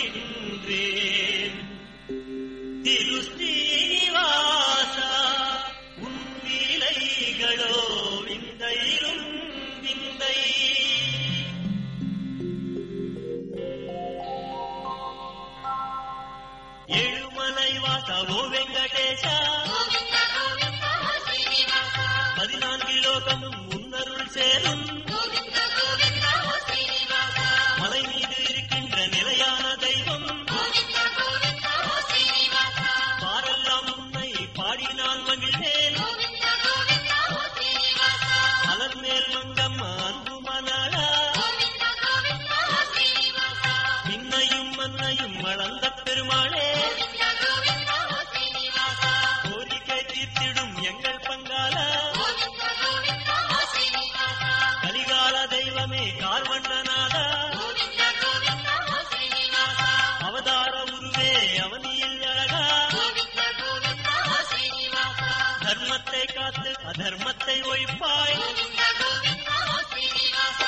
நின்றேன் திரு ஸ்ரீனிவாசா உன் லீலைகளோ விந்தையிலும் விந்தை ஏழுமலை வாசவோ வெங்கடேசா గోవింద గోవింద ఓ శ్రీనివాస பதினான்கு லோகமும் உன்னருள் சேரும் గోవింద గోవింద ఓ శ్రీనివాస மலை மீது இருக்கின்ற நிலையான தெய்வம் గోవింద గోవింద ఓ శ్రీనివాస பாரெல்லாம் உன்னை பாடினால் மகிழ்ந்தேன் గోవింద గోవింద ఓ శ్రీనివాస மலர் மேல் மங்கம்மா அன்பு மணாளா గోవింద గోవింద ఓ శ్రీనివాస இன்னையும் மன்னையும் வளர்ந்த பெருமாளே గోవింద గోవింద ఓ శ్రీనివాస கோரிக்கை தீர்த்திடும் எங்கள் பங்காள గోవింద గోవింద ఓ శ్రీనివాస கலிகால தெய்வமே கார்வண்ணநாதா గోవింద గోవింద ఓ శ్రీనివాస அவதார உருவே அவனியில் அழகா గోవింద గోవింద ఓ శ్రీనివాస தர்மத்தை காத்து அதர்மத்தை ஒழிப்பாய் గోవింద గోవింద ఓ శ్రీనివాస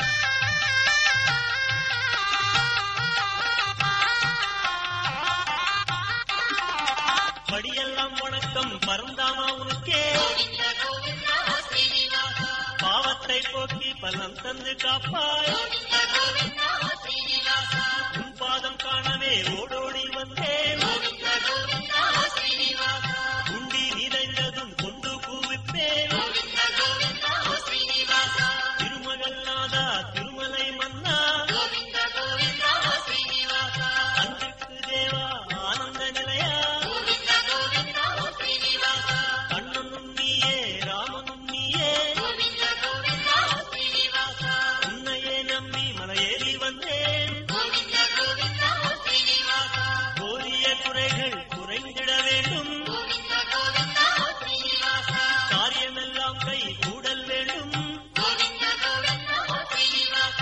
படியெல்லாம் வணக்கம் பரந்தாமா உனக்கே గోవింద గోవింద ఓ శ్రీనివాస பாவத்தை போக்கி பலம் தந்து காப்பாய் గోవింద గోవింద ఓ శ్రీనివాస உன் பாதம் காணவே ஓடோடி வந்தேன் గోవింద గోవింద ఓ శ్రీనివాస உண்டி நிறைந்ததும் கொண்டு கூவிப்பேன் గోవింద గోవింద ఓ శ్రీనివాస திருமகள் நாதா திருமலை மன்னா గోవింద గోవింద ఓ శ్రీనివాస அன்பிற்கு தேவா ஆனந்த நிலையா గోవింద గోవింద ఓ శ్రీనివాస கண்ணனும் நீயே ராமனும் நீயே గోవింద గోవింద ఓ శ్రీనివాస உன்னையே நம்பி மலையேறி வந்தேன் గోవింద గోవింద ఓ శ్రీనివాస கோரிய குறைகள் குறைந்திட வேண்டும் గోవింద గోవింద ఓ శ్రీనివాస காரியமெல்லாம் கை கூடல் வேண்டும் గోవింద గోవింద ఓ శ్రీనివాస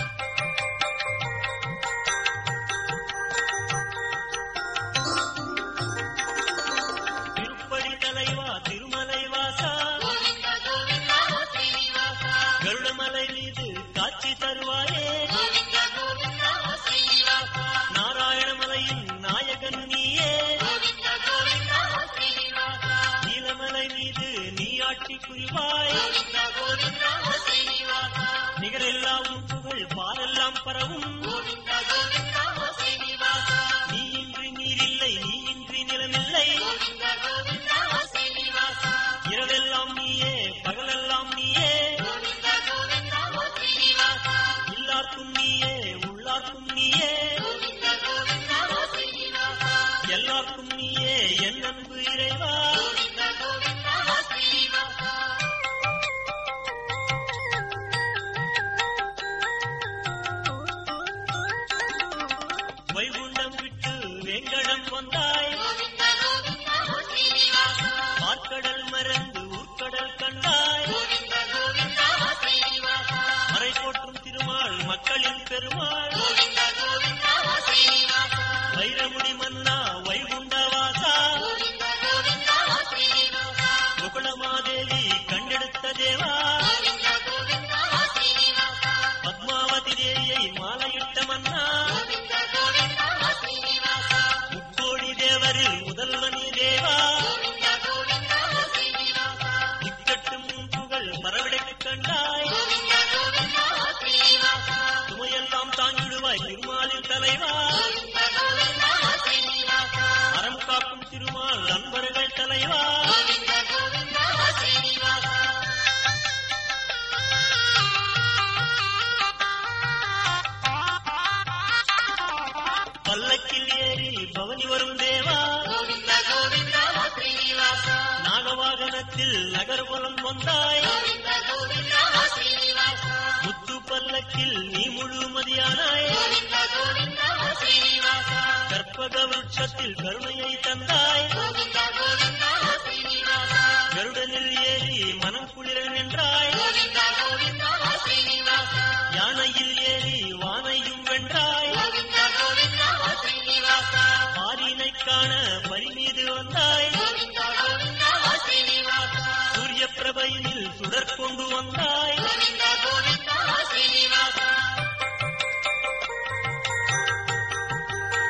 திருப்படி தலைவா திருமலை வாசா గోవింద గోవింద ఓ శ్రీనివాస கருடமலை மீது காட்சி தருவாயே గోవింద గోవింద ఓ శ్రీనివాస நாராயணமலையின் நாயகன் நீயே గోవింద గోవింద ఓ శ్రీనివాస நீலமலை மீது நீ ஆட்சி புரிவாய் గోవింద గోవింద ఓ శ్రీనివాస நிகரெல்லாம் உன் புகழ் பாரெல்லாம் பரவும் గోవింద గోవింద ఓ శ్రీనివాస நீ இன்றி நீரில்லை நீ இன்றி நிலமில்லை గోవింద గోవింద ఓ శ్రీనివాస இரவெல்லாம் நீயே பகலெல்லாம் நீயே గోవింద గోవింద ఓ శ్రీనివాస எல்லாருக்கும் நீயே உள்ளார்க்கும் நீயே గోవింద గోవింద ఓ శ్రీనివాస எல்லாருக்கும் நீயே என் அன்பு இறைவா గోవింద గోవింద ఓ శ్రీనివాస வைகுண்டம் விட்டு வெங்கடம் வந்தாய் గోవింద గోవింద ఓ శ్రీనివాస பார்க்கடல் மறந்து ஊர்க்கடல் கண்டாய் గోవింద గోవింద ఓ శ్రీనివాస மறை போற்றும் திருமால் மக்களின் பெருமாள் గోవింద గోవింద ఓ శ్రీనివాస வைரமுடி மன்னா வைகுண்டவாசா గోవింద గోవింద ఓ శ్రీనివాస கோகுலமாதேவி கண்டெடுத்த தேவா గోవింద గోవింద ఓ శ్రీనివాస பத்மாவதி தேவியை மாலையிட்ட மன்னா గోవింద గోవింద ఓ శ్రీనివాస முக்கோடி தேவரில் முதல்வனி தேவா గోవింద గోవింద ఓ శ్రీనివాస இக்கட்டும் உன் புகழ் மரவிடக்கு கண்டாய் గోవింద గోవింద ఓ శ్రీనివాస சுமையெல்லாம் தாங்கிடுவாய் திருமாலின் தலைவா గోవింద గోవింద ఓ శ్రీనివాస அறம் காக்கும் திருமால் நண்பர்கள் தலைவா గోవింద గోవింద ఓ శ్రీనివాస பல்லக்கில் ஏறி பவனி வரும் தேவா గోవింద గోవింద ఓ శ్రీనివాస நாகவாகனத்தில் நகர்புலம் வந்தாய் గోవింద గోవింద ఓ శ్రీనివాస முத்து பல்லக்கில் நீ முழுமதியானாய் గోవింద గోవింద ఓ శ్రీనివాస கற்பக விருட்சத்தில் கருணையை தந்தாய் గోవింద గోవింద ఓ శ్రీనివాస கருடனில் ஏறி மனம் குளிர நின்றாய் గోవింద గోవింద ఓ శ్రీనివాస யானையில் ஏறி வானையும் வென்றாய் గోవింద గోవింద ఓ శ్రీనివాస பாரினை காண பரிமீது வந்தாய் గోవింద గోవింద ఓ శ్రీనివాస சூரிய பிரபையில் சுடர் கொண்டு வந்தாய் గోవింద 「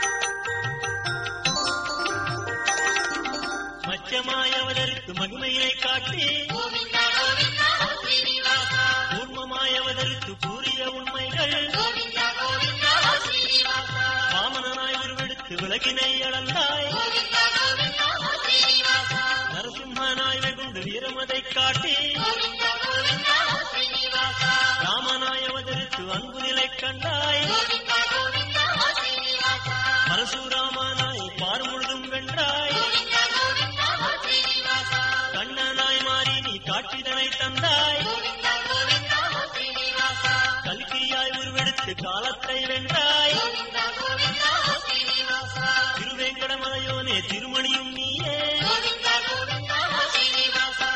அவதரித்து மகிமையை காட்டி கோவிந்த கோவிந்த ஓ ஸ்ரீனிவாசா கூர்மமாய் அவதரித்து கூறிய உண்மைகள் கோவிந்த கோவிந்த ஓ ஸ்ரீனிவாசா வாமனனாய் உருவெடுத்து விலகினை அளந்தாய் கோவிந்த கோவிந்த ஓ ஸ்ரீனிவாசா நரசிம்மனாய் வெகுண்டு வீரமதை காட்டி கோவிந்த கோவிந்த ஓ ஸ்ரீனிவாசா ராமனாய் அவதரித்து அன்பு நிலை கண்டாய் கோவிந்த கோவிந்த ஓ ஸ்ரீனிவாசா பரசுராமனாய் பார் முழுதும் வென்றாய் கோவிந்த கோவிந்த ஓ ஸ்ரீனிவாசா கண்ணனாய் மாறி நீ காட்சிதனை தந்தாய் கோவிந்த கோவிந்த ஓ ஸ்ரீனிவாசா கல்கியாய் உருவெடுத்து காலத்தை வென்றாய் கோவிந்த கோவிந்த ஓ ஸ்ரீனிவாசா திருவேங்கடமலையோனே திருமணியும் நீயே கோவிந்த கோவிந்த ஓ ஸ்ரீனிவாசா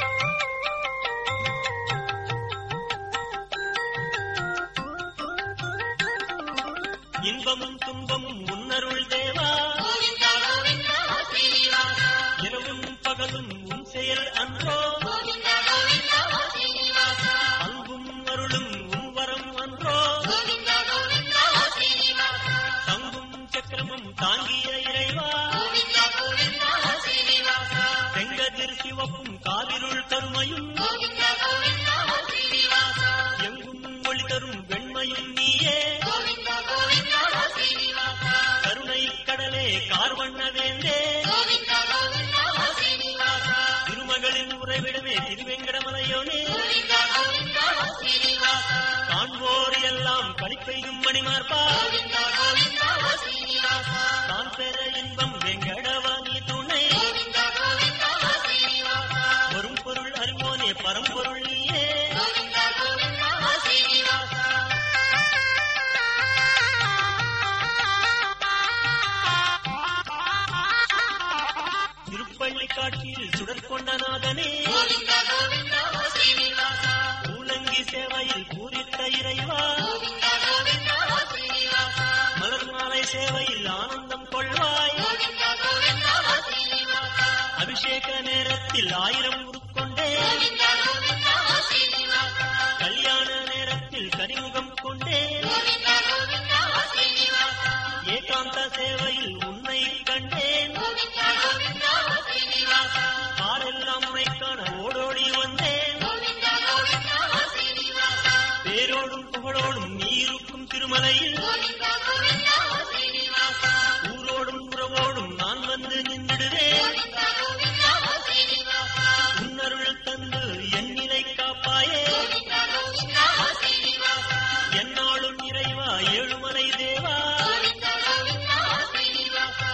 இன்பமும் துன்பமும் உன்னருள் தேவா கோவிந்த கோவிந்த ஓ ஸ்ரீனிவாசா இரவும் பகலும் உன் செயல் அன்றோ கோவிந்த கோவிந்த ஓ ஸ்ரீனிவாசா அன்பும் அருளும் உன் வரம் அன்றோ கோவிந்த கோவிந்த ஓ ஸ்ரீனிவாசா சங்கும் சக்கரமும் தாங்கிய இறைவா கோவிந்த கோவிந்த ஓ ஸ்ரீனிவாசா செங்கதிர் சிவப்பும் காவிருள் கருமையும் கோவிந்த கோவிந்த ஓ ஸ்ரீனிவாசா எங்கும் ஒளி தரும் வெண்மையும் நீயே கோவிந்த கோவிந்த ஓ ஸ்ரீனிவாசா கருணை கடலே கார்வண்ண வேண்டே கோவிந்த கோவிந்த ஓ ஸ்ரீனிவாசா திருமகளின் உறைவிடமே திருவேங்கடமலையோனே கோவிந்த கோவிந்த ஓ ஸ்ரீனிவாசா காண்போர் எல்லாம் களிப்பெய்யும் மணிமார்பா கோவிந்த கோவிந்த ஓ ஸ்ரீனிவாசா தான் பெற இன்பம் வெங்கடவாணி துணை கோவிந்த கோவிந்த ஓ ஸ்ரீனிவாசா வரும் பொருள் அறிவோனே பரம்பொருள் நீயே கோவிந்த கோவிந்த ஓ ஸ்ரீனிவாசா திருப்பள்ளி காட்சியில் சுடற்கொண்ட நாதனே கோவிந்த கோவிந்த ஓ ஸ்ரீனிவாசா பூலங்கி சேவையில் பூரித்த இறைவா கோவிந்த கோவிந்த ஓ ஸ்ரீனிவாசா மலர் மாலை சேவையில் ஆனந்தம் கொள்வாய் கோவிந்த கோவிந்த ஓ ஸ்ரீனிவாசா அபிஷேக நேரத்தில் ஆயிரம் உருக்கொண்டே கோவிந்த கோவிந்த ஓ ஸ்ரீனிவாசா கல்யாண நேரத்தில் கரிமுகம் கொண்டே கோவிந்த கோவிந்த ஓ ஸ்ரீனிவாசா ஏகாந்த சேவையில் உன்னை கண்டேன் கோவிந்த கோவிந்த ஓ ஸ்ரீனிவாசா ஆரெல்லாம் உன்னை காண ஓடோடி வந்தேன் கோவிந்த கோவிந்த ஓ ஸ்ரீனிவாசா பேரோடும் புகழோடும் நீ இருக்கும் திருமலையில் கோவிந்த கோவிந்த ஓ ஸ்ரீனிவாசா ஊரோடும் உறவோடும் நான் வந்து நின்றிடுவேன் கோவிந்த கோவிந்த ஓ ஸ்ரீனிவாசா உன்னருள் தந்து என் நிலை காப்பாயே கோவிந்த கோவிந்த ஓ ஸ்ரீனிவாசா என்னாலும் இறைவா ஏழுமலை தேவா கோவிந்த கோவிந்த ஓ ஸ்ரீனிவாசா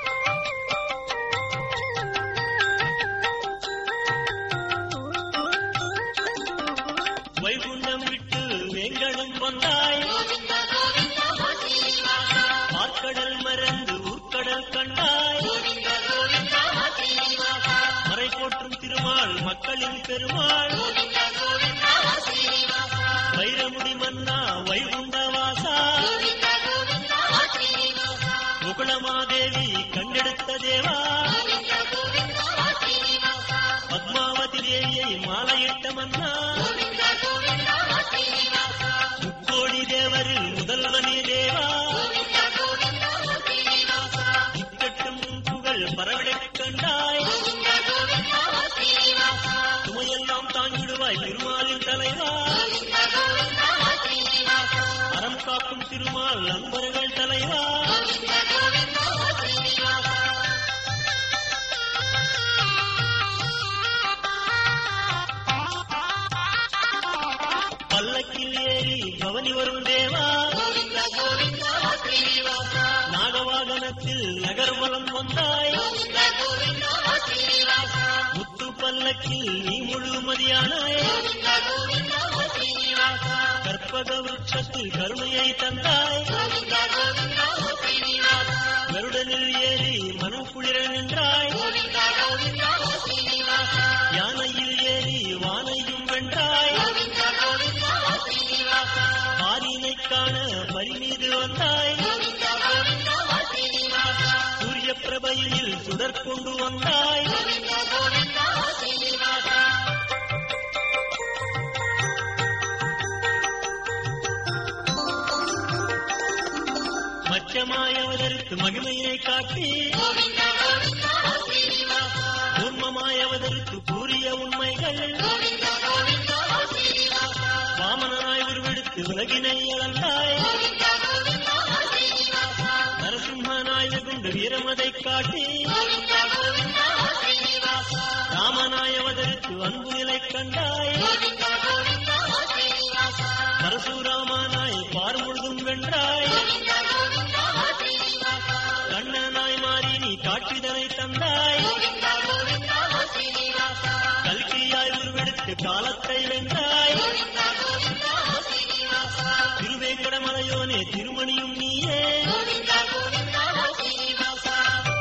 வைகுண்டம் விட்டு வேங்கடம் வந்தாய் கோவிந்த கோவிந்த ஓ ஸ்ரீனிவாசா மார்க்கடல் மறந்து ஊர்க்கடல் கண்டாய் கோவிந்த கோவிந்த ஓ ஸ்ரீனிவாசா மறை போற்றும் திருமால் மக்களின் பெருமாள் கோவிந்த கோவிந்த ஓ ஸ்ரீனிவாசா வைரமுடி மன்னா வைகுண்ட வாசா கோவிந்த கோவிந்த ஓ ஸ்ரீனிவாசா முகுளமாதேவி கண்டெடுத்த தேவா கோவிந்த கோவிந்த ஓ ஸ்ரீனிவாசா பத்மாவதி தேவியை மாலையிட்ட மன்னா கோவிந்த கோவிந்த ஓ ஸ்ரீனிவாசா முக்கோடி தேவரில் முதல்வனே தேவா கோவிந்த கோவிந்த ஓ ஸ்ரீனிவாசா இக்கட்டும் புகழ் பரவிடக் கண்டாய் கோவிந்த கோவிந்த ஓ ஸ்ரீனிவாசா சுமையெல்லாம் தாங்கிடுவாய் திருமாலின் தலைவா கோவிந்த கோவிந்த ஓ ஸ்ரீனிவாசா அறம் காக்கும் திருமால் நண்பர்கள் தலைவா கோவிந்த கோவிந்த ஓ ஸ்ரீனிவாசா பல்லக்கில் ஏறி பவனி வரும் தேவா கோவிந்த கோவிந்த ஓ ஸ்ரீனிவாசா நாகவாகனத்தில் நகர்வலம் வந்தாய் கோவிந்த கோவிந்த ஓ ஸ்ரீனிவாசா முத்து பல்லக்கில் நீ முழுமதியானாய் கோவிந்த கோவிந்த ஓ ஸ்ரீனிவாசா கற்பக விருட்சத்தில் கருணையை தந்தாய் கோவிந்த கோவிந்த ஓ ஸ்ரீனிவாசா கருடனில் ஏறி மனம் குளிர நின்றாய் கோவிந்த கோவிந்த ஓ ஸ்ரீனிவாசா யானையில் ஏறி வானையும் வென்றாய் கோவிந்த கோவிந்த ஓ ஸ்ரீனிவாசா பாரினை காண பரி மீது வந்தாய் கோவிந்த கோவிந்த ஓ ஸ்ரீனிவாசா சூரிய பிரபையில் சுடர் கொண்டு வந்தாய் கோவிந்த கோவிந்த ஓ ஸ்ரீனிவாசா மச்சமாய் அவதரித்து மகிமையை காட்டி கோவிந்த கோவிந்த ஓ ஸ்ரீனிவாசா கூர்மமாய் அவதரித்து கூறிய உண்மைகள் கோவிந்தா கோவிந்தா ஸ்ரீனிவாசா வாமனாய் உருவெடுத்து உலகினை இழந்தாய் கோவிந்தா கோவிந்தா ஸ்ரீனிவாசா நரசிம்மனாய் வெகுண்டு வீரமதை காட்டி கோவிந்தா கோவிந்தா ஸ்ரீனிவாசா ராமனாய் அவதரித்து அன்பு நிலை கண்டாய் கோவிந்தா கோவிந்தா ஸ்ரீனிவாசா பரசுராமனாய் பார் முழுதும் வென்றாய் கோவிந்தா கோவிந்தா ஸ்ரீனிவாசா கண்ணனாய் மாறி நீ காட்சிதனை தந்தாய் கோவிந்தா கோவிந்தா ஸ்ரீனிவாசா கல்கியாய் உருவெடுத்து காலத்தை வென்றாய் கோவிந்தா கோவிந்தா ஸ்ரீனிவாசா திருவேங்கடமலையோனே திருமணியும் நீயே கோவிந்தா கோவிந்தா ஸ்ரீனிவாசா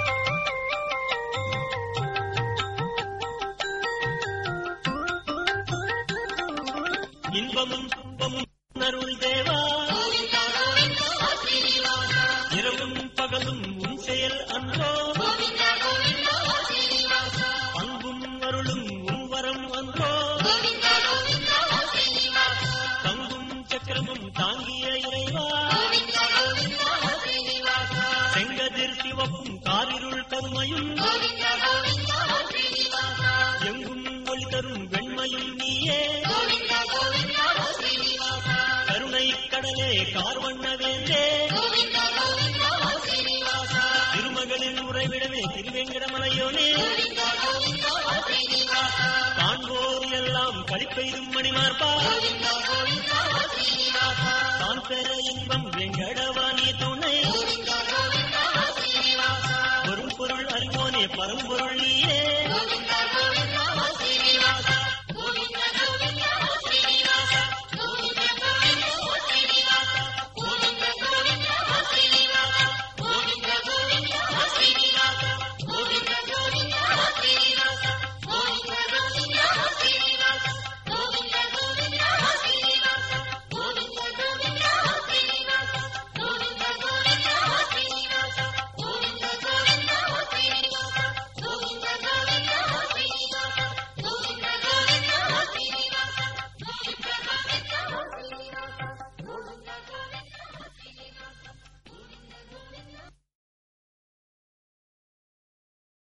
இன்பமும் துன்பமும் அருள் தேவா கோவிந்தா கோவிந்தா ஸ்ரீனிவாசா இரவும் பகலும் உன் செயல் அன்றோ கோவிந்தா கோவிந்தா ஸ்ரீனிவாசா அன்பும் அருளும் உன் வரம் அன்றோ கோவிந்தா கோவிந்தா ஸ்ரீனிவாசா தங்கும் சக்கரமும் தாங்கிய இறைவா கோவிந்தா கோவிந்தா ஸ்ரீனிவாசா செங்கதிர் சிவப்பும் காரிருள் கருமையும் கோவிந்தா கோவிந்தா ஸ்ரீனிவாசா எங்கும் ஒளி தரும் வெண்மையும் நீயே கோவிந்தா கோவிந்தா ஸ்ரீனிவாசா கருணை கடலே கார்வண்ண வேந்தே கோவிந்தா கோவிந்தா ஸ்ரீனிவாசா திருமகளின் உறைவிடமே திருவேங்கடமலையோனே கோவிந்தா கோவிந்தா ஸ்ரீனிவாசா காண்போர் எல்லாம் கழிப்பெய்தும் மணிமார்பா கோவிந்தா கோவிந்தா ஸ்ரீனிவாசா தான் பெற இன்பம் வெங்கடவா நீ துணை